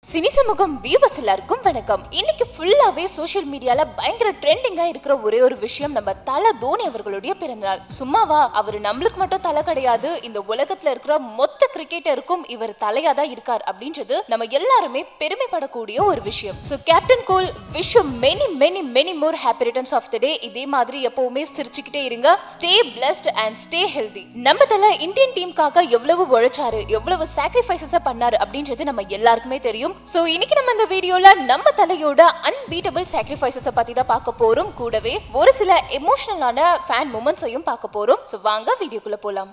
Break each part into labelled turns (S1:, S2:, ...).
S1: cine சமூகம் viewers எல்லாருக்கும் வணக்கம் இன்னைக்கு ஃபுல்லாவே சோஷியல் மீடியால பயங்கர ட்ரெண்டிங்கா இருக்கிற ஒரே ஒரு விஷயம் நம்ம தல தோனி அவர்களுடைய பிறந்தநாள் சும்மாவா அவர் நம்மளுக்கு மட்டும் தலை கிடையாது இந்த உலகத்துல இருக்கிற மொத்த கிரிக்கெட்டருக்கும் இவர் தலையா தான் இருக்கார் அப்படின்றது நம்ம எல்லாருமே பெருமைப்படக்கூடிய ஒரு விஷயம் so captain cool wish many many many more happy returns of the day இதே மாதிரி எப்பவுமே சிரிச்சுக்கிட்டே இருங்க stay blessed and stay healthy நம்ம தல இந்தியன் டீமுக்காக எவ்வளவு உழைச்சாரு எவ்வளவு சாக்ரிஃபைசஸ் பண்ணாரு அப்படின்றது நம்ம எல்லாருக்குமே தெரியும் சோ இன்னைக்கு நம்ம இந்த வீடியோல நம்ம தலையோட அன்பீட்டபிள் சாக்ரிஃபைசஸ் பத்தி தான் பார்க்க போறோம் கூடவே ஒரு சில எமோஷனலான ஃபேன் மூமெண்ட்ஸையும் பார்க்க போறோம் சோ வாங்க வீடியோக்குள்ள போலாம்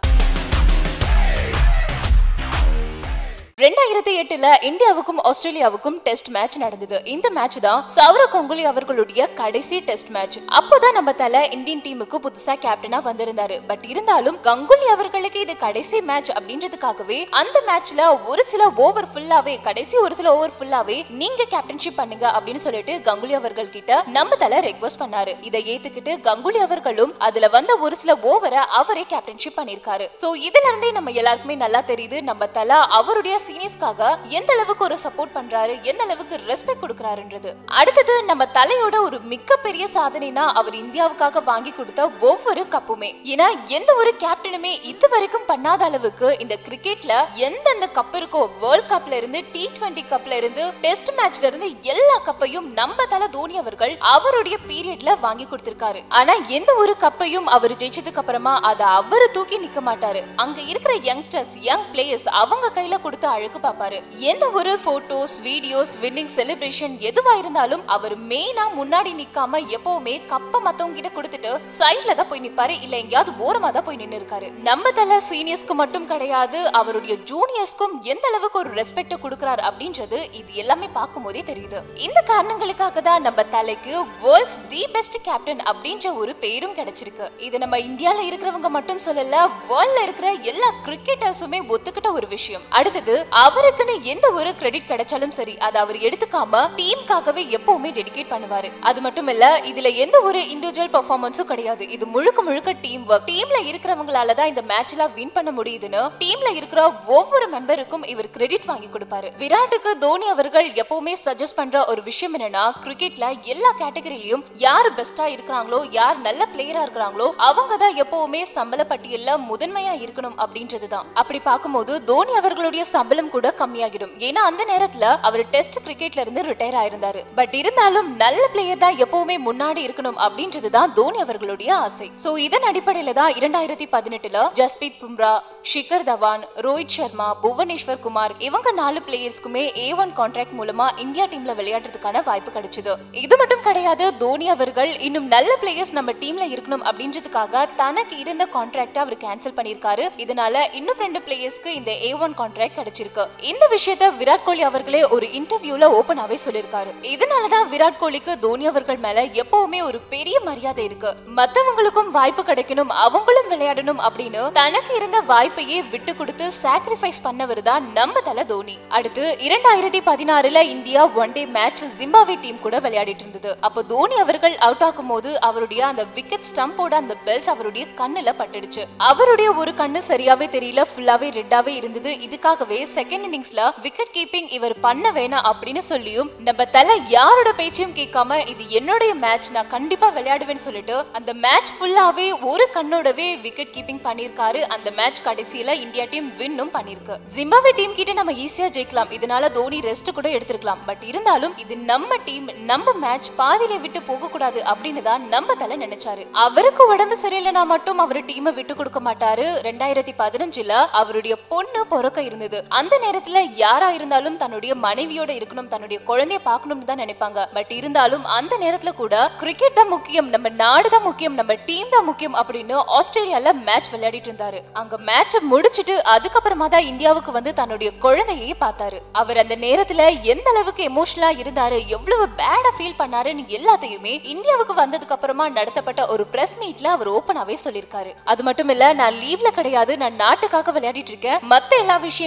S1: ரெண்டாயிரத்தி எட்டுல இந்தியாவுக்கும் ஆஸ்திரேலியாவுக்கும் டெஸ்ட் மேட்ச் நடந்தது இந்த மேட்ச் தான் சௌரவ் கங்குலி அவர்களுடைய கடைசி டெஸ்ட் மேட்ச் அப்போதான் நம்ம தல இந்தியன் டீமுக்கு புதுசா கேப்டனா வந்திருந்தாரு பட் இருந்தாலும் கங்குலி அவர்களுக்கு இது கடைசி மேட்ச் அப்படின்றதுக்காகவே அந்த மேட்ச்ல ஒரு சில ஓவர் ஃபுல்லாவே கடைசி ஒரு சில ஓவர் ஃபுல்லாவே நீங்க கேப்டன்ஷிப் பண்ணுங்க அப்படின்னு சொல்லிட்டு கங்குலி அவர்கள் கிட்ட நம்ம தல ரெக்வஸ்ட் பண்ணாரு இதை ஏத்துக்கிட்டு கங்குலி அவர்களும் அதுல வந்த ஒரு சில ஓவரை அவரே கேப்டன்ஷிப் பண்ணிருக்காரு சோ இதுல இருந்தே நம்ம எல்லாருக்குமே நல்லா தெரியுது நம்ம தல அவருடைய சீனியர்ஸ்க்காக எந்த அளவுக்கு ஒரு சப்போர்ட் பண்றாரு எந்த அளவுக்கு ரெஸ்பெக்ட் கொடுக்கறாருன்றது அடுத்தது நம்ம தலையோட ஒரு மிகப்பெரிய சாதனைனா அவர் இந்தியாவுக்காக வாங்கி கொடுத்த ஒவ்வொரு கப்புமே ஏன்னா எந்த ஒரு கேப்டனுமே இது வரைக்கும் பண்ணாத அளவுக்கு இந்த கிரிக்கெட்ல எந்தெந்த கப் இருக்கோ வேர்ல்ட் கப்ல இருந்து டி டுவெண்டி கப்ல இருந்து டெஸ்ட் மேட்ச்ல இருந்து எல்லா கப்பையும் நம்ம தல தோனி அவர்கள் அவருடைய பீரியட்ல வாங்கி கொடுத்திருக்காரு ஆனா எந்த ஒரு கப்பையும் அவர் ஜெயிச்சதுக்கு அப்புறமா அதை அவரு தூக்கி நிக்க மாட்டாரு அங்க இருக்கிற யங்ஸ்டர்ஸ் யங் பிளேயர்ஸ் அவங்க கையில கொடுத்து அழகு பார்ப்பாரு எந்த ஒரு போட்டோஸ் வீடியோஸ் வின்னிங் செலிப்ரேஷன் எதுவா இருந்தாலும் அவர் மெயினா முன்னாடி நிக்காம எப்பவுமே கப்ப மத்தவங்க கிட்ட கொடுத்துட்டு சைட்ல தான் போய் நிப்பாரு இல்ல எங்கேயாவது ஓரமா தான் போய் நின்னு இருக்காரு நம்ம தல சீனியர்ஸ்க்கு மட்டும் கிடையாது அவருடைய ஜூனியர்ஸ்க்கும் எந்த அளவுக்கு ஒரு ரெஸ்பெக்ட் கொடுக்கறாரு அப்படின்றது இது எல்லாமே பார்க்கும் போதே தெரியுது இந்த காரணங்களுக்காக தான் நம்ம தலைக்கு வேர்ல்ட்ஸ் தி பெஸ்ட் கேப்டன் அப்படின்ற ஒரு பேரும் கிடைச்சிருக்கு இது நம்ம இந்தியால இருக்கிறவங்க மட்டும் சொல்லல வேர்ல்ட்ல இருக்கிற எல்லா கிரிக்கெட்டர்ஸுமே ஒத்துக்கிட்ட ஒரு விஷயம் அடுத்தது அவருக்குன்னு எந்த ஒரு கிரெடிட் கிடைச்சாலும் சரி அதை அவர் எடுத்துக்காம டீமுக்காகவே எப்பவுமே டெடிகேட் பண்ணுவாரு அது மட்டும் இல்ல இதுல எந்த ஒரு இண்டிவிஜுவல் பெர்ஃபார்மன்ஸும் கிடையாது இது முழுக்க முழுக்க டீம் ஒர்க் டீம்ல இருக்கிறவங்களால தான் இந்த மேட்ச்ல வின் பண்ண முடியுதுன்னு டீம்ல இருக்கிற ஒவ்வொரு மெம்பருக்கும் இவர் கிரெடிட் வாங்கி கொடுப்பாரு விராட்டுக்கு தோனி அவர்கள் எப்பவுமே சஜஸ்ட் பண்ற ஒரு விஷயம் என்னன்னா கிரிக்கெட்ல எல்லா கேட்டகரியிலயும் யார் பெஸ்டா இருக்கிறாங்களோ யார் நல்ல பிளேயரா இருக்கிறாங்களோ அவங்க தான் எப்பவுமே சம்பள பட்டியல்ல முதன்மையா இருக்கணும் அப்படின்றதுதான் அப்படி பார்க்கும்போது தோனி அவர்களுடைய சம்பளம் கூட கம்மியாகிடும் ஏன்னா அந்த நேரத்துல அவர் டெஸ்ட் கிரிக்கெட்ல இருந்து ரிட்டையர் ஆயிருந்தாரு பட் இருந்தாலும் நல்ல பிளேயர் தான் எப்பவுமே முன்னாடி இருக்கணும் அப்படின்றதுதான் தோனி அவர்களுடைய ஆசை சோ இதன் அடிப்படையில தான் இரண்டாயிரத்தி பதினெட்டுல ஜஸ்பீத் பும்ரா ஷிகர் தவான் ரோஹித் சர்மா புவனேஸ்வர் குமார் இவங்க நாலு பிளேயர்ஸ்க்குமே ஏ ஒன் கான்ட்ராக்ட் மூலமா இந்தியா டீம்ல விளையாடுறதுக்கான வாய்ப்பு கிடைச்சது இது மட்டும் கிடையாது தோனி அவர்கள் இன்னும் நல்ல பிளேயர்ஸ் நம்ம டீம்ல இருக்கணும் அப்படின்றதுக்காக தனக்கு இருந்த கான்ட்ராக்ட அவர் கேன்சல் பண்ணிருக்காரு இதனால இன்னும் ரெண்டு பிளேயர்ஸ்க்கு இந்த ஏ ஒன் கான்ட்ராக்ட் கிடைச்சிருக்கு இந்த விஷயத்த விராட் கோலி அவர்களே ஒரு இன்டர்வியூல ஓபனாவே சொல்லிருக்காரு இதனாலதான் விராட் கோலிக்கு தோனி அவர்கள் மேல எப்பவுமே ஒரு பெரிய மரியாதை இருக்கு மத்தவங்களுக்கும் வாய்ப்பு கிடைக்கணும் அவங்களும் விளையாடணும் அப்படின்னு தனக்கு இருந்த வாய்ப்பையே விட்டு கொடுத்து சாக்ரிஃபைஸ் பண்ணவர் தான் நம்ம தல தோனி அடுத்து இரண்டாயிரத்தி பதினாறுல India one day match Zimbabwe team கூட விளையாடிட்டு இருந்தது அப்போ தோனி அவர்கள் அவுட் ஆகும் போது அவருடைய அந்த விக்கெட் ஸ்டம்போட அந்த பெல்ஸ் அவருடைய கண்ணுல பட்டுடுச்சு அவருடைய ஒரு கண்ணு சரியாவே தெரியல ஃபுல்லாவே ரெட்டாவே இருந்தது இதுக்காகவே செகண்ட் இன்னிங்ஸ்ல விக்கெட் கீப்பிங் இவர் பண்ண வேணாம் அப்படின்னு சொல்லியும் நம்ம தல யாரோட பேச்சையும் கேட்காம இது என்னுடைய மேட்ச் நான் கண்டிப்பா விளையாடுவேன்னு சொல்லிட்டு அந்த மேட்ச் ஃபுல்லாவே ஒரு கண்ணோடவே விக்கெட் கீப்பிங் பண்ணிருக்காரு அந்த மேட்ச் கடைசியில இந்தியா டீம் வின்னும் பண்ணிருக்கு ஜிம்பாவே டீம் கிட்ட நம்ம ஈஸியா ஜெயிக்கலாம் இதனால தோனி ரெஸ்ட் கூட எடுத்திருக்கலாம் பட் இருந்தாலும் இது நம்ம டீம் நம்ம மேட்ச் பாதியில விட்டு போக கூடாது அப்படின்னு தான் நம்ம தலை நினைச்சாரு அவருக்கு உடம்பு சரியில்லைனா மட்டும் அவர் டீமை விட்டு கொடுக்க மாட்டாரு ரெண்டாயிரத்தி பதினஞ்சுல அவருடைய பொண்ணு பிறக்க இருந்தது அந்த நேரத்துல யாரா இருந்தாலும் தன்னுடைய மனைவியோட இருக்கணும் தன்னுடைய குழந்தைய பார்க்கணும்னு தான் நினைப்பாங்க பட் இருந்தாலும் அந்த நேரத்துல கூட கிரிக்கெட் தான் முக்கியம் நம்ம நாடு தான் முக்கியம் நம்ம டீம் தான் முக்கியம் அப்படின்னு ஆஸ்திரேலியால மேட்ச் விளையாடிட்டு இருந்தாரு அங்க மேட்ச முடிச்சிட்டு அதுக்கப்புறமா தான் இந்தியாவுக்கு வந்து தன்னுடைய குழந்தையே பார்த்தாரு அவர் அந்த நேரத்துல எந்த அளவுக்கு எமோஷனலா இருந்தாரு எவ்வளவு பேடா ஃபீல் பண்ணாருன்னு எல்லாத்தையுமே இந்தியாவுக்கு வந்ததுக்கு அப்புறமா நடத்தப்பட்ட ஒரு பிரஸ் மீட்ல அவர் ஓபனாவே சொல்லிருக்காரு அது மட்டும் இல்ல நான் லீவ்ல கிடையாது நான் நாட்டுக்காக விளையாடிட்டு இருக்கேன் மத்த எல்லா விஷயங்களும்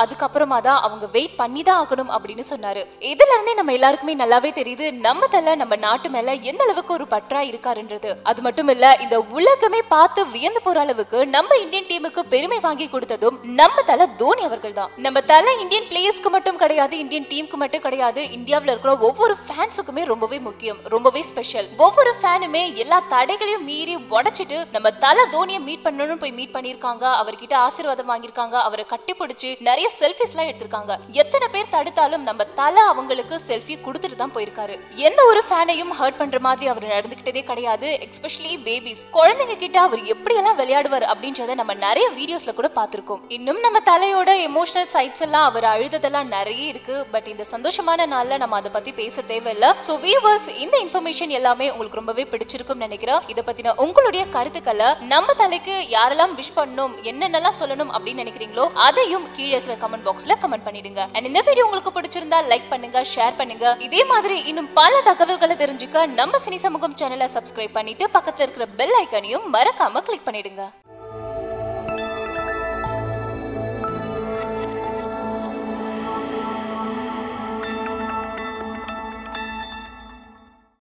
S1: அதுக்கப்புறமா தான் அவங்க வெயிட் பண்ணி தான் ஆகணும் அப்படின்னு சொன்னாரு இதுல இருந்தே நம்ம எல்லாருக்குமே நல்லாவே தெரியுது நம்ம தலை நம்ம நாட்டு மேல எந்த அளவுக்கு ஒரு பற்றா இருக்காருன்றது அது மட்டும் இல்ல இந்த உலகமே பார்த்து வியந்து போற அளவுக்கு நம்ம இந்தியன் டீமுக்கு பெருமை வாங்கி கொடுத்ததும் நம்ம தலை தோனி அவர்கள் தான் நம்ம தலை இந்தியன் பிளேயர்ஸ்க்கு மட்டும் கிடையாது இந்தியன் டீமுக்கு மட்டும் கிடையாது இந்தியாவுல இருக்கிற ஒவ்வொரு ஃபேன்ஸுக்குமே ரொம்பவே முக்கியம் ரொம்பவே ஸ்பெஷல் ஒவ்வொரு ஃபேனுமே எல்லா தடைகளையும் மீறி உடைச்சிட்டு நம்ம தலை தோனியை மீட் பண்ணணும்னு போய் மீட் பண்ணிருக்காங்க அவர்கிட்ட ஆசீர்வாதம் வாங்கியிருக்காங்க அவரை கட்டி பிடிச்சு நிறைய செல்ஃபிஸ் எல்லாம் எடுத்திருக்காங்க எத்தனை பேர் தடுத்தாலும் நம்ம தலை அவங்களுக்கு செல்ஃபி கொடுத்துட்டு தான் போயிருக்காரு எந்த ஒரு ஃபேனையும் ஹர்ட் பண்ற மாதிரி அவர் நடந்துகிட்டதே கிடையாது எஸ்பெஷலி பேபிஸ் குழந்தைங்க கிட்ட அவர் எப்படி எல்லாம் விளையாடுவார் அப்படின்றத நம்ம நிறைய வீடியோஸ்ல கூட பார்த்திருக்கோம் இன்னும் நம்ம தலையோட எமோஷனல் சைட்ஸ் எல்லாம் அவர் அழுததெல்லாம் நிறைய இருக்கு பட் இந்த சந்தோஷமான நாள்ல நம்ம அதை பத்தி பேச தேவையில்ல சோ வியூவர்ஸ் இந்த இன்ஃபர்மேஷன் எல்லாமே உங்களுக்கு ரொம்பவே பிடிச்சிருக்கும்னு நினைக்கிறேன் இதை பத்தின உங்களுடைய கருத்துக்களை நம்ம தலைக்கு யாரெல்லாம் விஷ் பண்ணணும் என்னென்னலாம் சொல்லணும் அப்படின்னு நினைக்கிறீங்களோ அதையும் கீழே இருக்கிற கமெண்ட் பாக்ஸ்ல கமெண்ட் பண்ணிடுங்க அண்ட் இந்த வீடியோ உங்களுக்கு பிடிச்சிருந்தா லைக் பண்ணுங்க ஷேர் பண்ணுங்க இதே மாதிரி இன்னும் பல தகவல்களை தெரிஞ்சுக்க நம்ம சினி சமூகம் சேனலை சப்ஸ்கிரைப் பண்ணிட்டு பக்கத்துல இருக்கிற பெல் ஐக்கனையும் மறக்காம கிளிக் பண்ணிடுங்க